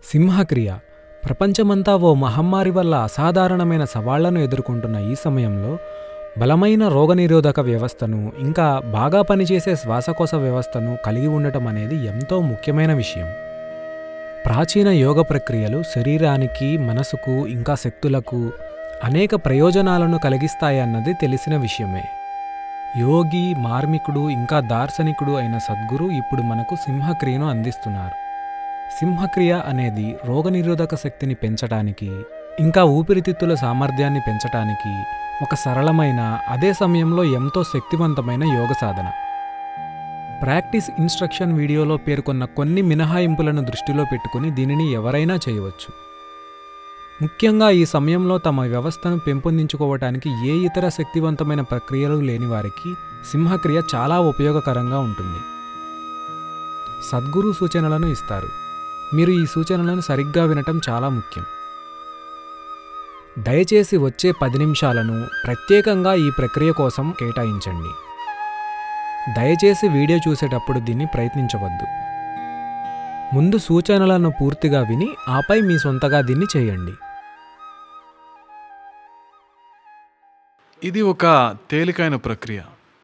సింహక్రియ ప్రపంచమంతా ఓ మహమ్మారి వల్ల అసాధారణమైన సవాళ్లను ఎదుర్కొంటున్న ఈ సమయంలో బలమైన రోగనిరోధక వ్యవస్థను ఇంకా బాగా పనిచేసే శ్వాసకోశ వ్యవస్థను కలిగి ఉండటం అనేది ఎంతో ముఖ్యమైన విషయం ప్రాచీన యోగ ప్రక్రియలు శరీరానికి మనసుకు ఇంకా శక్తులకు అనేక ప్రయోజనాలను కలిగిస్తాయన్నది తెలిసిన విషయమే యోగి మార్మికుడు ఇంకా దార్శనికుడు అయిన సద్గురు ఇప్పుడు మనకు సింహక్రియను అందిస్తున్నారు సింహక్రియ అనేది రోగనిరోధక శక్తిని పెంచటానికి ఇంకా ఊపిరితిత్తుల సామర్థ్యాన్ని పెంచటానికి ఒక సరళమైన అదే సమయంలో ఎంతో శక్తివంతమైన యోగ సాధన ప్రాక్టీస్ ఇన్స్ట్రక్షన్ వీడియోలో పేర్కొన్న కొన్ని మినహాయింపులను దృష్టిలో పెట్టుకుని దీనిని ఎవరైనా చేయవచ్చు ముఖ్యంగా ఈ సమయంలో తమ వ్యవస్థను పెంపొందించుకోవటానికి ఏ ఇతర శక్తివంతమైన ప్రక్రియలు లేని వారికి సింహక్రియ చాలా ఉపయోగకరంగా ఉంటుంది సద్గురు సూచనలను ఇస్తారు మీరు ఈ సూచనలను సరిగ్గా వినటం చాలా ముఖ్యం దయచేసి వచ్చే పది నిమిషాలను ప్రత్యేకంగా ఈ ప్రక్రియ కోసం కేటాయించండి దయచేసి వీడియో చూసేటప్పుడు దీన్ని ప్రయత్నించవద్దు ముందు సూచనలను పూర్తిగా విని ఆపై మీ సొంతగా దీన్ని చేయండి ఇది ఒక తేలికైన ప్రక్రియ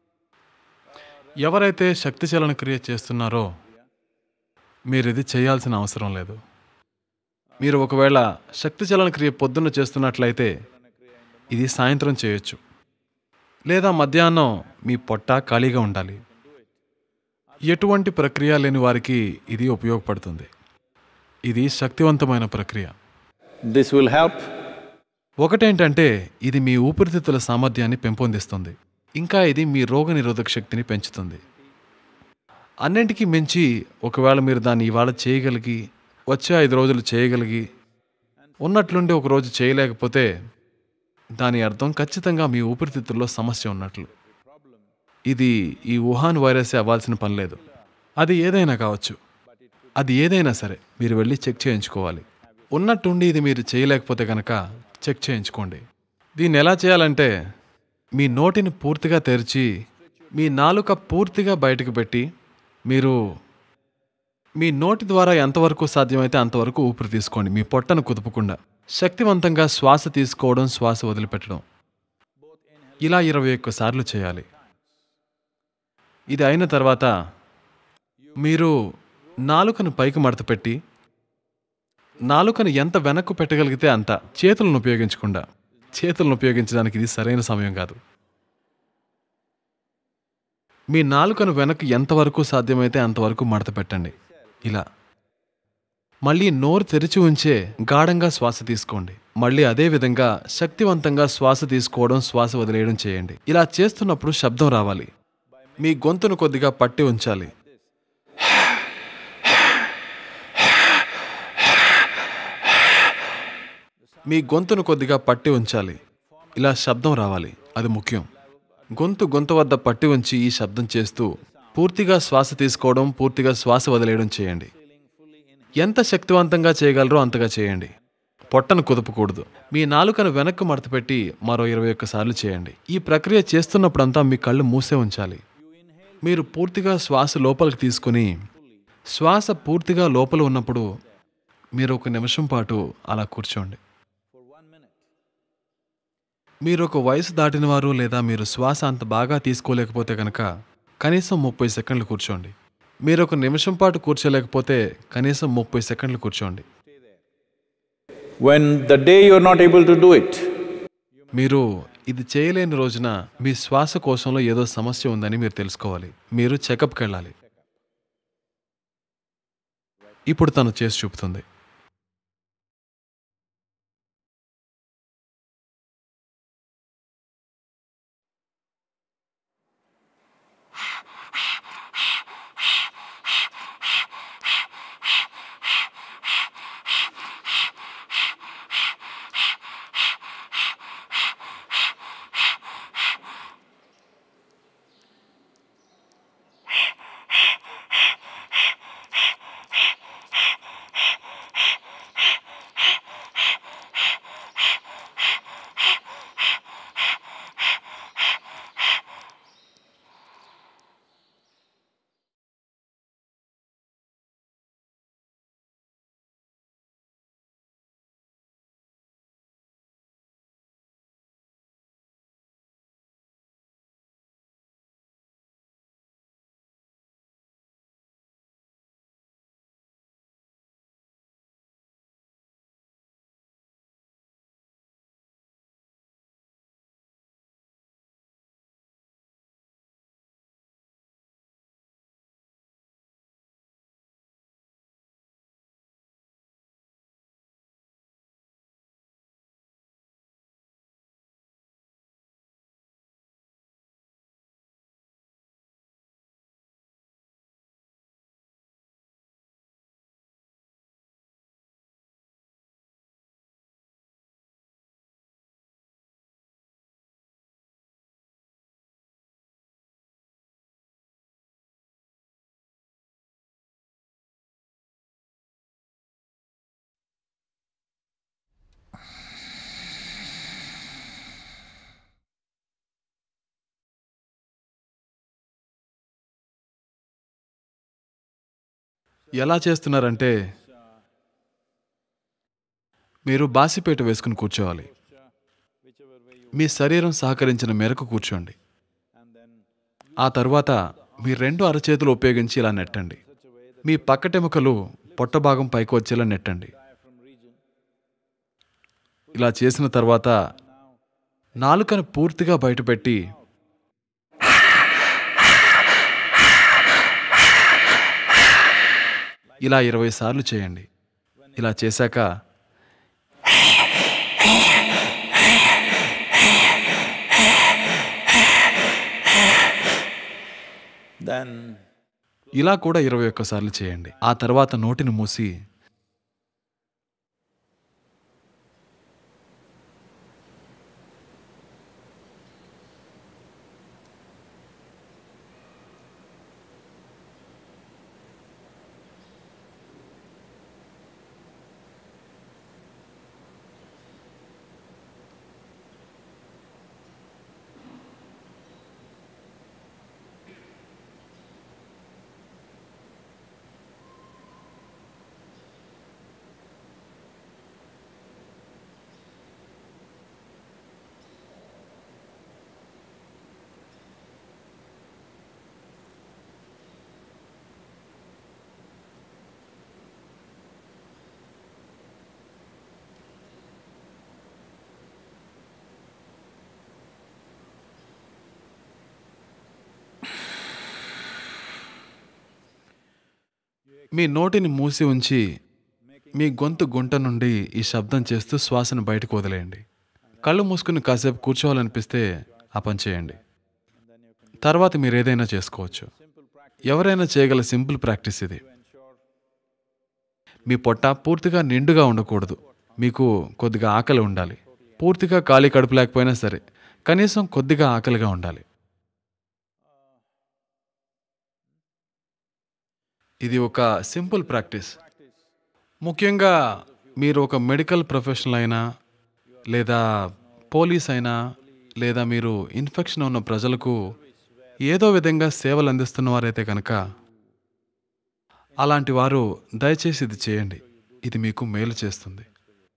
ఎవరైతే శక్తి చలన క్రియ చేస్తున్నారో మీరు ఇది చేయాల్సిన అవసరం లేదు మీరు ఒకవేళ శక్తి చలన క్రియ పొద్దున్న చేస్తున్నట్లయితే ఇది సాయంత్రం చేయొచ్చు లేదా మధ్యాహ్నం మీ పొట్ట ఖాళీగా ఉండాలి ఎటువంటి ప్రక్రియ లేని వారికి ఇది ఉపయోగపడుతుంది ఇది శక్తివంతమైన ప్రక్రియ This will help ఒకటేంటంటే ఇది మీ ఊపిరితిత్తుల సామర్థ్యాన్ని పెంపొందిస్తుంది ఇంకా ఇది మీ రోగనిరోధక శక్తిని పెంచుతుంది అన్నింటికీ మించి ఒకవేళ మీరు దాన్ని ఇవాళ చేయగలిగి వచ్చే ఐదు రోజులు చేయగలిగి ఉన్నట్లుండి ఒక రోజు చేయలేకపోతే దాని అర్థం ఖచ్చితంగా మీ ఊపిరితిత్తుల్లో సమస్య ఉన్నట్లు ఇది ఈ వుహాన్ వైరసే అవ్వాల్సిన పని లేదు అది ఏదైనా కావచ్చు అది ఏదైనా సరే మీరు వెళ్ళి చెక్ చేయించుకోవాలి ఉన్నట్టుండి ఇది మీరు చేయలేకపోతే కనుక చెక్ చేయించుకోండి దీన్ని ఎలా చేయాలంటే మీ నోటిని పూర్తిగా తెరిచి మీ నాలుక పూర్తిగా బయటకు పెట్టి మీరు మీ నోటి ద్వారా ఎంతవరకు సాధ్యమైతే అంతవరకు ఊపిరి తీసుకోండి మీ పొట్టను కుదుపకుండా శక్తివంతంగా శ్వాస తీసుకోవడం శ్వాస వదిలిపెట్టడం ఇలా ఇరవై ఒక్క సార్లు చేయాలి ఇది అయిన తర్వాత మీరు నాలుకను పైకి మడతపెట్టి నాలుకను ఎంత వెనక్కు పెట్టగలిగితే అంత చేతులను ఉపయోగించకుండా చేతులను ఉపయోగించడానికి ఇది సరైన సమయం కాదు మీ నాలుకను వెనక్కి ఎంతవరకు సాధ్యమైతే అంతవరకు మడత పెట్టండి ఇలా మళ్ళీ నోరు తెరిచి ఉంచే గాఢంగా శ్వాస తీసుకోండి మళ్ళీ అదే విధంగా శక్తివంతంగా శ్వాస తీసుకోవడం శ్వాస వదిలేయడం చేయండి ఇలా చేస్తున్నప్పుడు శబ్దం రావాలి మీ గొంతును కొద్దిగా పట్టి ఉంచాలి మీ గొంతును కొద్దిగా పట్టి ఉంచాలి ఇలా శబ్దం రావాలి అది ముఖ్యం గొంతు గొంతు వద్ద పట్టి ఉంచి ఈ శబ్దం చేస్తూ పూర్తిగా శ్వాస తీసుకోవడం పూర్తిగా శ్వాస వదిలేయడం చేయండి ఎంత శక్తివంతంగా చేయగలరో అంతగా చేయండి పొట్టను కుదపకూడదు మీ నాలుకను వెనక్కు మడతపెట్టి మరో ఇరవై ఒక్క సార్లు చేయండి ఈ ప్రక్రియ చేస్తున్నప్పుడంతా మీ కళ్ళు మూసే ఉంచాలి మీరు పూర్తిగా శ్వాస లోపలికి తీసుకుని శ్వాస పూర్తిగా లోపల ఉన్నప్పుడు మీరు ఒక నిమిషం పాటు అలా కూర్చోండి మీరు ఒక వయసు దాటిన వారు లేదా మీరు శ్వాస అంత బాగా తీసుకోలేకపోతే కనుక కనీసం ముప్పై సెకండ్లు కూర్చోండి మీరు ఒక నిమిషం పాటు కూర్చోలేకపోతే కనీసం ముప్పై సెకండ్లు కూర్చోండి when the day you're not able to do it. మీరు ఇది చేయలేని రోజున మీ శ్వాస కోశంలో ఏదో సమస్య ఉందని మీరు తెలుసుకోవాలి మీరు చెకప్కి వెళ్ళాలి ఇప్పుడు తను చేసి చూపుతుంది ఎలా చేస్తున్నారంటే మీరు బాసిపేట వేసుకుని కూర్చోవాలి మీ శరీరం సహకరించిన మేరకు కూర్చోండి ఆ తర్వాత మీ రెండు అరచేతులు ఉపయోగించి ఇలా నెట్టండి మీ పక్కటెముకలు పొట్ట భాగం పైకి వచ్చేలా నెట్టండి ఇలా చేసిన తర్వాత నాలుకను పూర్తిగా బయటపెట్టి ఇలా ఇరవై సార్లు చేయండి ఇలా చేశాక Then ఇలా కూడా ఇరవై ఒక్కసార్లు చేయండి ఆ తర్వాత నోటిని మూసి మీ నోటిని మూసి ఉంచి మీ గొంతు గుంట నుండి ఈ శబ్దం చేస్తూ శ్వాసను బయటకు వదిలేయండి కళ్ళు మూసుకుని కాసేపు కూర్చోవాలనిపిస్తే ఆ పని చేయండి తర్వాత మీరు ఏదైనా చేసుకోవచ్చు ఎవరైనా చేయగల సింపుల్ ప్రాక్టీస్ ఇది మీ పొట్ట పూర్తిగా నిండుగా ఉండకూడదు మీకు కొద్దిగా ఆకలి ఉండాలి పూర్తిగా ఖాళీ కడుపు లేకపోయినా సరే కనీసం కొద్దిగా ఆకలిగా ఉండాలి ఇది ఒక సింపుల్ ప్రాక్టీస్ ముఖ్యంగా మీరు ఒక మెడికల్ ప్రొఫెషనల్ అయినా లేదా పోలీస్ అయినా లేదా మీరు ఇన్ఫెక్షన్ ఉన్న ప్రజలకు ఏదో విధంగా సేవలు అందిస్తున్న వారైతే కనుక అలాంటి వారు దయచేసి ఇది చేయండి ఇది మీకు మేలు చేస్తుంది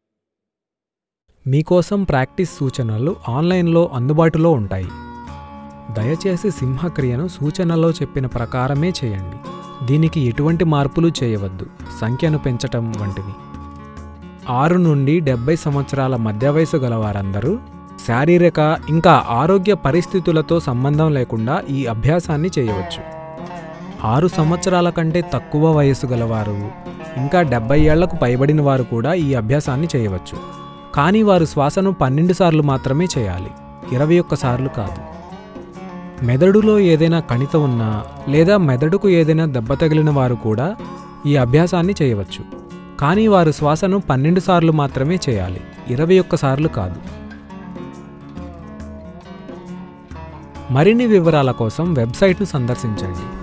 మీకోసం ప్రాక్టీస్ సూచనలు ఆన్లైన్లో అందుబాటులో ఉంటాయి దయచేసి సింహక్రియను సూచనలో చెప్పిన ప్రకారమే చేయండి దీనికి ఎటువంటి మార్పులు చేయవద్దు సంఖ్యను పెంచటం వంటివి ఆరు నుండి డెబ్బై సంవత్సరాల మధ్య వయసు గల వారందరూ శారీరక ఇంకా ఆరోగ్య పరిస్థితులతో సంబంధం లేకుండా ఈ అభ్యాసాన్ని చేయవచ్చు ఆరు సంవత్సరాల కంటే తక్కువ వయస్సు గలవారు ఇంకా డెబ్బై ఏళ్లకు పైబడిన వారు కూడా ఈ అభ్యాసాన్ని చేయవచ్చు కానీ వారు శ్వాసను పన్నెండు సార్లు మాత్రమే చేయాలి ఇరవై ఒక్క సార్లు కాదు మెదడులో ఏదైనా కణిత ఉన్నా లేదా మెదడుకు ఏదైనా దెబ్బ తగిలిన వారు కూడా ఈ అభ్యాసాన్ని చేయవచ్చు కానీ వారు శ్వాసను పన్నెండు సార్లు మాత్రమే చేయాలి ఇరవై ఒక్క సార్లు కాదు మరిన్ని వివరాల కోసం వెబ్సైట్ను సందర్శించండి